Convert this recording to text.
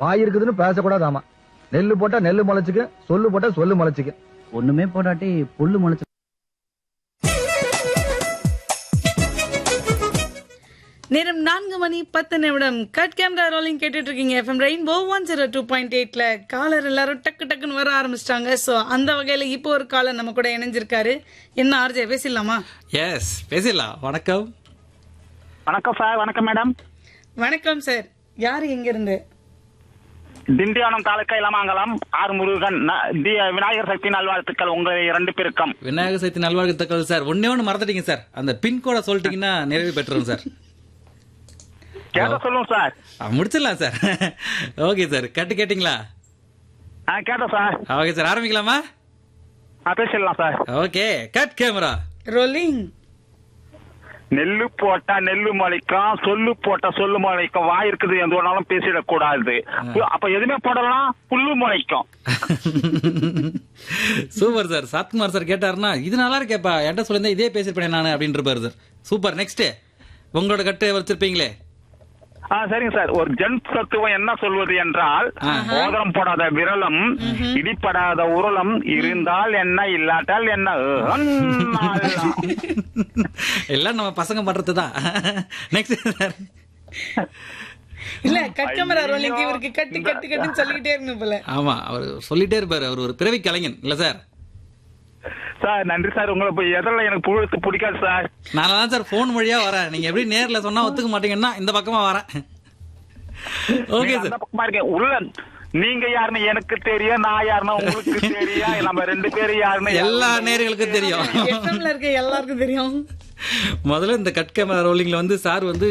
வாய் இருக்குதுன்னு பேசக்கூடாது ஆமா நெல்லு போட்டா நெல்லு முளைச்சுக்கு சொல்லு போட்டா சொல்லு முளைச்சுக்கு ஒண்ணுமே போடாட்டி புல்லு முளைச்சு நேரம் நான்கு மணி பத்து நிமிடம் கட் கேமரா ரோலிங் கேட்டுட்டு இருக்கீங்க FM rainbow one zero two point எயிட்ல காலர் எல்லாரும் டக்கு டக்குன்னு வர ஆரம்பிச்சிட்டாங்க சோ அந்த வகையில இப்போ ஒரு காலர் நம்ம கூட இணைஞ்சிருக்காரு என்ன ஆர்ஜே பேசிடலாமா எஸ் பேசிடலாம் வணக்கம் வணக்கம் சார் வணக்கம் மேடம் வணக்கம் சார் யாரு எங்க இருந்து திண்டிவனம் தாலுக்கா இளமாங்கலம் ஆர் முருகன் ந- தி- விநாயகர் சக்தி நல்வாழ்த்துக்கள் உங்க இரண்டு பேருக்கும் விநாயகர் சதுர்த்தி நல்வாழ்த்துக்கள் சார் ஒன்னே ஒன்று மறந்துட்டீங்க சார் அந்த பின்கோடை சொல்லிட்டீங்கன்னா நிறைவு பெற்றுரும் சார் கேட்ட சொல்லுங்க சார் ஆ, முடிச்சிடலாம் சார் ஓகே சார் கட்டு கேட்டிங்களா ஆ கேட்டோம் சார் ஓகே சார் ஆரம்பிக்கலாமா ஆ பேசிடலாம் sir okay cut camera rolling நெல்லு போட்டா நெல்லு முளைக்கும் சொல்லு போட்டா சொல்லு முளைக்கும் வாய் இருக்குது எந்த ஒன்னாலும் பேசிடக்கூடாது அப்ப எதுவுமே போடலாம் புல்லு முளைக்கும் சூப்பர் சார் சத்குமார் சார் கேட்டாருன்னா இது நல்லா இருக்கேப்பா என்கிட்ட சொல்லியிருந்தா இதே பேசிருப்பேன் நான் அப்படின்னு இருப்பாரு சார் சூப்பர் நெக்ஸ்ட் உங்களோட கட்டு வச்சிருப்பீங்களே ஆ சரிங்க சார் ஒரு ஜென் தத்துவம் என்ன சொல்வது என்றால் மோதிரம் போடாத விரலும் இடிப்படாத உருளம் இருந்தால் என்ன இல்லாட்டால் என்ன அண்ணாலாம். எல்லாம் நம்ம பசங்க பண்றது தான் நெக்ஸ்ட் சார் இல்ல கட் கேமரா ரோலிங் இவருக்கு கட்டு கட்டு கட்டுன்னு சொல்லிக்கிட்டே இருக்கணும் போல ஆமா அவர் சொல்லிட்டே இருப்பாரு அவர் ஒரு பிறவி கலைஞன் இல்ல சார் சார் நன்றி சார் உங்களை போய் எதிரில் எனக்கு புழுத்து பிடிக்காது சார் நான் தான் சார் போன் வழியா வரேன் நீங்க எப்படி நேர்ல சொன்னா ஒத்துக்க மாட்டீங்கன்னா இந்த பக்கமா வரேன் ஓகே நீங்க சார் அந்த பக்கமா இருக்கீங்க. உள்ள நீங்க யாருன்னு எனக்கு தெரியும் நான் யாருன்னு உங்களுக்கு தெரியும் நம்ம ரெண்டு பேரும் யாருன்னு எல்லா நேர்களுக்கும் தெரியும் எஃப்எம்ல இருக்க எல்லாருக்கும் தெரியும் முதல்ல இந்த கட் கேமரா ரோலிங்ல வந்து சார் வந்து